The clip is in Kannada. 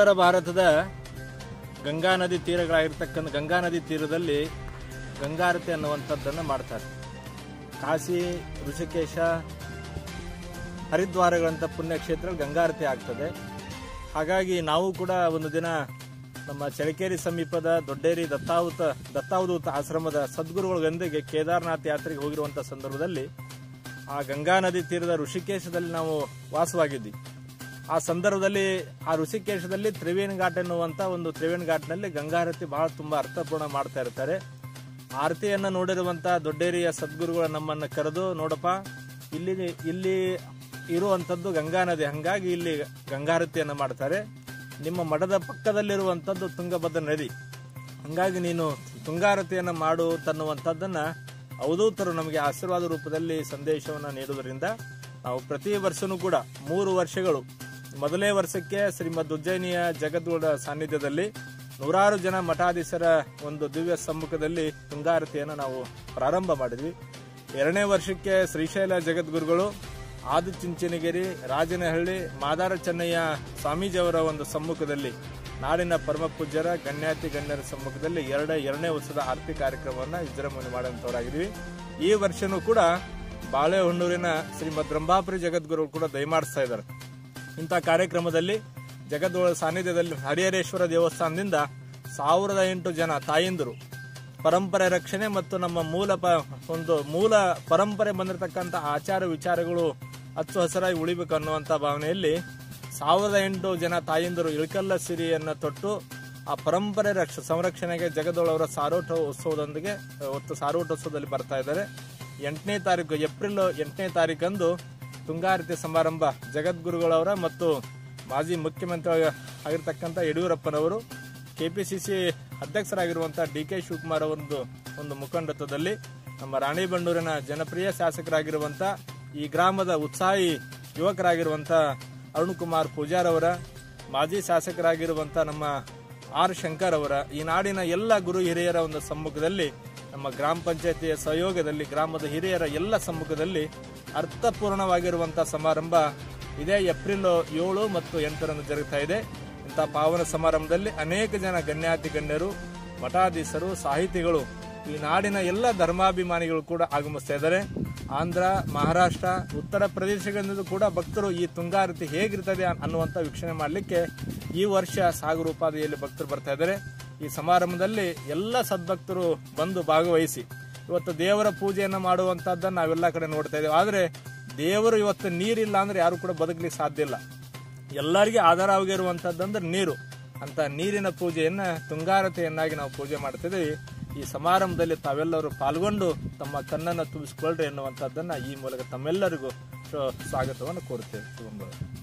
ಉತ್ತರ ಭಾರತದ ಗಂಗಾ ನದಿ ತೀರಗಳಾಗಿರ್ತಕ್ಕಂಥ ಗಂಗಾ ನದಿ ತೀರದಲ್ಲಿ ಗಂಗಾರತಿ ಅನ್ನುವಂಥದ್ದನ್ನು ಮಾಡ್ತಾರೆ ಕಾಶಿ ಋಷಿಕೇಶ ಹರಿದ್ವಾರಗಳಂಥ ಪುಣ್ಯಕ್ಷೇತ್ರ ಗಂಗಾರತಿ ಆಗ್ತದೆ ಹಾಗಾಗಿ ನಾವು ಕೂಡ ಒಂದು ದಿನ ನಮ್ಮ ಚಳಕೇರಿ ಸಮೀಪದ ದೊಡ್ಡೇರಿ ದತ್ತಾವತ ದತ್ತಾವಧೂತ ಆಶ್ರಮದ ಸದ್ಗುರುಗಳೊಂದಿಗೆ ಕೇದಾರನಾಥ್ ಯಾತ್ರೆಗೆ ಹೋಗಿರುವಂಥ ಸಂದರ್ಭದಲ್ಲಿ ಆ ಗಂಗಾ ನದಿ ತೀರದ ಋಷಿಕೇಶದಲ್ಲಿ ನಾವು ವಾಸವಾಗಿದ್ವಿ ಆ ಸಂದರ್ಭದಲ್ಲಿ ಆ ಋಷಿಕೇಶದಲ್ಲಿ ತ್ರಿವೇಣಿ ಘಾಟ್ ಎನ್ನುವಂತ ಒಂದು ತ್ರಿವೇಣಿ ಘಾಟ್ನಲ್ಲಿ ಗಂಗಾರತಿ ಬಹಳ ತುಂಬಾ ಅರ್ಥಪೂರ್ಣ ಮಾಡ್ತಾ ಇರ್ತಾರೆ ಆರತಿಯನ್ನ ನೋಡಿರುವಂತ ದೊಡ್ಡೇರಿಯ ಸದ್ಗುರುಗಳು ನಮ್ಮನ್ನ ಕರೆದು ನೋಡಪ್ಪ ಇಲ್ಲಿ ಇಲ್ಲಿ ಇರುವಂತದ್ದು ಗಂಗಾ ನದಿ ಹಂಗಾಗಿ ಇಲ್ಲಿ ಗಂಗಾರತಿಯನ್ನ ಮಾಡ್ತಾರೆ ನಿಮ್ಮ ಮಠದ ಪಕ್ಕದಲ್ಲಿರುವಂತದ್ದು ತುಂಗಭದ್ರಾ ನದಿ ಹಂಗಾಗಿ ನೀನು ತುಂಗಾರತಿಯನ್ನ ಮಾಡು ತನ್ನುವಂಥದ್ದನ್ನ ಅವಧೂತರು ನಮಗೆ ಆಶೀರ್ವಾದ ರೂಪದಲ್ಲಿ ಸಂದೇಶವನ್ನ ನೀಡುವುದರಿಂದ ನಾವು ಪ್ರತಿ ವರ್ಷನೂ ಕೂಡ ಮೂರು ವರ್ಷಗಳು ಮೊದಲನೇ ವರ್ಷಕ್ಕೆ ಶ್ರೀಮದ್ ಉಜ್ಜಯಿನಿಯ ಜಗದ್ಗುರುಡ ಸಾನ್ನಿಧ್ಯದಲ್ಲಿ ನೂರಾರು ಜನ ಮಠಾಧೀಶರ ಒಂದು ದಿವ್ಯ ಸಮ್ಮುಖದಲ್ಲಿ ತುಂಗಾರತಿಯನ್ನು ನಾವು ಪ್ರಾರಂಭ ಮಾಡಿದ್ವಿ ಎರಡನೇ ವರ್ಷಕ್ಕೆ ಶ್ರೀಶೈಲ ಜಗದ್ಗುರುಗಳು ಆದಿಚುಂಚನಗಿರಿ ರಾಜನಹಳ್ಳಿ ಮಾದಾರ ಚೆನ್ನಯ್ಯ ಸ್ವಾಮೀಜಿಯವರ ಒಂದು ಸಮ್ಮುಖದಲ್ಲಿ ನಾಡಿನ ಪರಮ ಪೂಜ್ಯರ ಗಣ್ಯಾತಿ ಗಣ್ಯರ ಸಮ್ಮುಖದಲ್ಲಿ ಎರಡ ಎರಡನೇ ವರ್ಷದ ಆರತಿ ಕಾರ್ಯಕ್ರಮವನ್ನು ವಿಜೃಂಭಣೆ ಮಾಡುವಂತವರಾಗಿದ್ವಿ ಈ ವರ್ಷನೂ ಕೂಡ ಬಾಳೆಹೊನ್ನೂರಿನ ಶ್ರೀಮದ್ ರಂಭಾಪುರಿ ಜಗದ್ಗುರುಗಳು ಕೂಡ ದಯಮಾಡಿಸ್ತಾ ಇದ್ದಾರೆ ಇಂಥ ಕಾರ್ಯಕ್ರಮದಲ್ಲಿ ಜಗದ್ಗುರುಳ ಸಾನ್ನಿಧ್ಯದಲ್ಲಿ ಹರಿಹರೇಶ್ವರ ದೇವಸ್ಥಾನದಿಂದ ಸಾವಿರದ ಎಂಟು ಜನ ತಾಯಂದಿರು ಪರಂಪರೆ ರಕ್ಷಣೆ ಮತ್ತು ನಮ್ಮ ಮೂಲ ಪ ಒಂದು ಮೂಲ ಪರಂಪರೆ ಬಂದಿರತಕ್ಕಂಥ ಆಚಾರ ವಿಚಾರಗಳು ಹಚ್ಚು ಹಸಿರಾಗಿ ಉಳಿಬೇಕು ಅನ್ನುವಂಥ ಭಾವನೆಯಲ್ಲಿ ಸಾವಿರದ ಎಂಟು ಜನ ತಾಯಂದಿರು ಇಳಕಲ್ಲ ಸಿರಿಯನ್ನ ತೊಟ್ಟು ಆ ಪರಂಪರೆ ರಕ್ಷ ಸಂರಕ್ಷಣೆಗೆ ಜಗದೊಳವರ ಸಾರೋಟ ಉತ್ಸವದೊಂದಿಗೆ ಹೊತ್ತು ಸಾರೋಟೋತ್ಸವದಲ್ಲಿ ಬರ್ತಾ ಇದ್ದಾರೆ ಎಂಟನೇ ತಾರೀಕು ಏಪ್ರಿಲ್ ಎಂಟನೇ ತಾರೀಕಂದು ತುಂಗಾರತಿ ಸಮಾರಂಭ ಜಗದ್ಗುರುಗಳವರ ಮತ್ತು ಮಾಜಿ ಮುಖ್ಯಮಂತ್ರಿ ಆಗಿರ್ತಕ್ಕಂಥ ಯಡಿಯೂರಪ್ಪನವರು ಕೆಪಿಸಿಸಿ ಅಧ್ಯಕ್ಷರಾಗಿರುವಂಥ ಡಿ ಕೆ ಶಿವಕುಮಾರ್ ಅವರದ್ದು ಒಂದು ಮುಖಂಡತ್ವದಲ್ಲಿ ನಮ್ಮ ರಾಣಿಬೆನ್ನೂರಿನ ಜನಪ್ರಿಯ ಶಾಸಕರಾಗಿರುವಂಥ ಈ ಗ್ರಾಮದ ಉತ್ಸಾಹಿ ಯುವಕರಾಗಿರುವಂಥ ಅರುಣ್ ಕುಮಾರ್ ಪೂಜಾರ್ ಅವರ ಮಾಜಿ ಶಾಸಕರಾಗಿರುವಂಥ ನಮ್ಮ ಆರ್ ಶಂಕರ್ ಅವರ ಈ ನಾಡಿನ ಎಲ್ಲ ಗುರು ಹಿರಿಯರ ಒಂದು ಸಮ್ಮುಖದಲ್ಲಿ ನಮ್ಮ ಗ್ರಾಮ ಪಂಚಾಯತಿಯ ಸಹಯೋಗದಲ್ಲಿ ಗ್ರಾಮದ ಹಿರಿಯರ ಎಲ್ಲ ಸಮ್ಮುಖದಲ್ಲಿ ಅರ್ಥಪೂರ್ಣವಾಗಿರುವಂಥ ಸಮಾರಂಭ ಇದೇ ಏಪ್ರಿಲ್ ಏಳು ಮತ್ತು ಎಂಟರಂದು ಜರುಗ್ತಾ ಇದೆ ಇಂಥ ಪಾವನ ಸಮಾರಂಭದಲ್ಲಿ ಅನೇಕ ಜನ ಗಣ್ಯಾತಿ ಗಣ್ಯರು ಮಠಾಧೀಶರು ಸಾಹಿತಿಗಳು ಈ ನಾಡಿನ ಎಲ್ಲ ಧರ್ಮಾಭಿಮಾನಿಗಳು ಕೂಡ ಆಗಮಿಸ್ತಾ ಇದ್ದಾರೆ ಆಂಧ್ರ ಮಹಾರಾಷ್ಟ್ರ ಉತ್ತರ ಪ್ರದೇಶಗಳಿಂದ ಕೂಡ ಭಕ್ತರು ಈ ತುಂಗಾರತಿ ಹೇಗಿರ್ತದೆ ಅನ್ನುವಂಥ ವೀಕ್ಷಣೆ ಮಾಡಲಿಕ್ಕೆ ಈ ವರ್ಷ ಸಾಗರ ಉಪಾಧಿಯಲ್ಲಿ ಭಕ್ತರು ಬರ್ತಾ ಇದ್ದಾರೆ ಈ ಸಮಾರಂಭದಲ್ಲಿ ಎಲ್ಲ ಸದ್ಭಕ್ತರು ಬಂದು ಭಾಗವಹಿಸಿ ಇವತ್ತು ದೇವರ ಪೂಜೆಯನ್ನು ಮಾಡುವಂತದ್ದನ್ನು ನಾವೆಲ್ಲ ಕಡೆ ನೋಡ್ತಾ ಇದ್ದೇವೆ ಆದರೆ ದೇವರು ಇವತ್ತು ನೀರಿಲ್ಲ ಅಂದ್ರೆ ಯಾರು ಕೂಡ ಬದುಕಲಿಕ್ಕೆ ಸಾಧ್ಯ ಇಲ್ಲ ಎಲ್ಲರಿಗೆ ಆಧಾರವಾಗಿರುವಂತದ್ದಂದ್ರೆ ನೀರು ಅಂತ ನೀರಿನ ಪೂಜೆಯನ್ನ ತುಂಗಾರತೆಯನ್ನಾಗಿ ನಾವು ಪೂಜೆ ಮಾಡ್ತಿದ್ದೀವಿ ಈ ಸಮಾರಂಭದಲ್ಲಿ ತಾವೆಲ್ಲರೂ ಪಾಲ್ಗೊಂಡು ತಮ್ಮ ಕಣ್ಣನ್ನು ತುಂಬಿಸಿಕೊಳ್ಳ್ರಿ ಎನ್ನುವಂಥದ್ದನ್ನ ಈ ಮೂಲಕ ತಮ್ಮೆಲ್ಲರಿಗೂ ಸ್ವಾಗತವನ್ನು ಕೋರುತ್ತೇವೆ ಶುಭಂಭ